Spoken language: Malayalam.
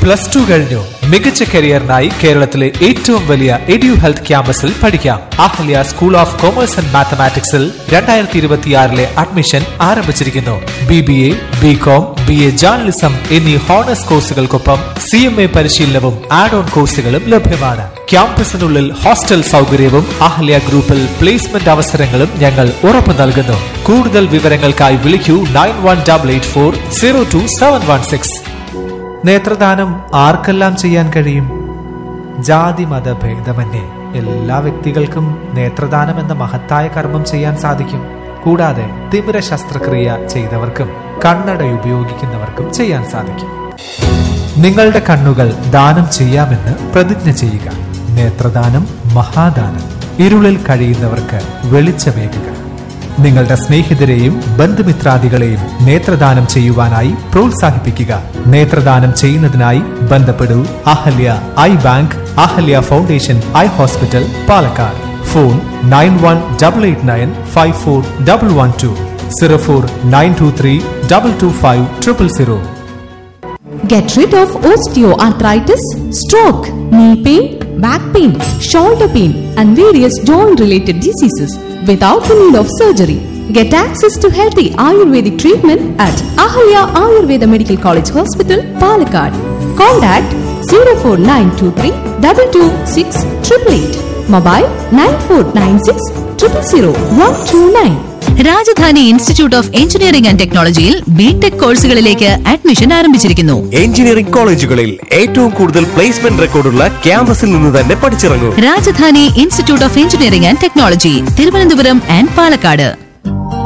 പ്ലസ് ടു കഴിഞ്ഞു മികച്ച കരിയറിനായി കേരളത്തിലെ ഏറ്റവും വലിയ എഡ്യു ഹെൽത്ത് ക്യാമ്പസിൽ പഠിക്കാം Ahalya school of commerce and മാത്തമാറ്റിക്സിൽ രണ്ടായിരത്തി ഇരുപത്തിയാറിലെ അഡ്മിഷൻ ആരംഭിച്ചിരിക്കുന്നു B B A B com B A journalism എന്നീ ഹോണേഴ്സ് കോഴ്സുകൾക്കൊപ്പം സി എം എ പരിശീലനവും ആഡ് ഓൺ കോഴ്സുകളും ലഭ്യമാണ് ക്യാമ്പസിനുള്ളിൽ ഹോസ്റ്റൽ സൗകര്യവും അഹല്യ ഗ്രൂപ്പിൽ പ്ലേസ്മെന്റ് അവസരങ്ങളും ഞങ്ങൾ ഉറപ്പു നൽകുന്നു കൂടുതൽ വിവരങ്ങൾക്കായി വിളിക്കൂ nine one double eight four zero two seven one six നേത്രദാനം ആർക്കെല്ലാം ചെയ്യാൻ കഴിയും ജാതി മത ഭേദമന്യേ എല്ലാ വ്യക്തികൾക്കും നേത്രദാനം എന്ന മഹത്തായ കർമ്മം ചെയ്യാൻ സാധിക്കും കൂടാതെ തിമിര ശസ്ത്രക്രിയ ചെയ്തവർക്കും കണ്ണട ഉപയോഗിക്കുന്നവർക്കും ചെയ്യാൻ സാധിക്കും നിങ്ങളുടെ കണ്ണുകൾ ദാനം ചെയ്യാമെന്ന് പ്രതിജ്ഞ ചെയ്യുക നേത്രദാനം മഹാദാനം ഇരുളിൽ കഴിയുന്നവർക്ക് വെളിച്ചമേകുക നിങ്ങളുടെ സ്നേഹിതരെയും ബന്ധുമിത്രാദികളെയും നേത്രദാനം ചെയ്യുവാനായി പ്രോത്സാഹിപ്പിക്കുക നേത്രദാനം ചെയ്യുന്നതിനായി ബന്ധപ്പെടൂ Ahalya eye bank Ahalya foundation eye hospital Palakkad phone nine one double eight nine five four double one two zero four nine two three double two five triple zero Get rid of osteoarthritis, stroke, knee pain, back pain, shoulder pain, and various joint related diseases without the need of surgery. Get access to healthy Ayurvedic treatment at Ahalya Ayurveda Medical College Hospital, Palakkad. Contact 04923 226 888. Mobile 9496 000 129. Rajadhani institute of engineering and ടെക്നോളജിയിൽ ബിടെക് കോഴ്സുകളിലേക്ക് അഡ്മിഷൻ ആരംഭിച്ചിരിക്കുന്നു എഞ്ചിനീയറിംഗ് കോളേജുകളിൽ ഏറ്റവും കൂടുതൽ പ്ലേസ്മെന്റ് റെക്കോർഡുള്ള ക്യാമ്പസിൽ നിന്ന് തന്നെ പഠിച്ചിറങ്ങൂ Rajadhani institute of engineering and technology Thiruvananthapuram and Palakkad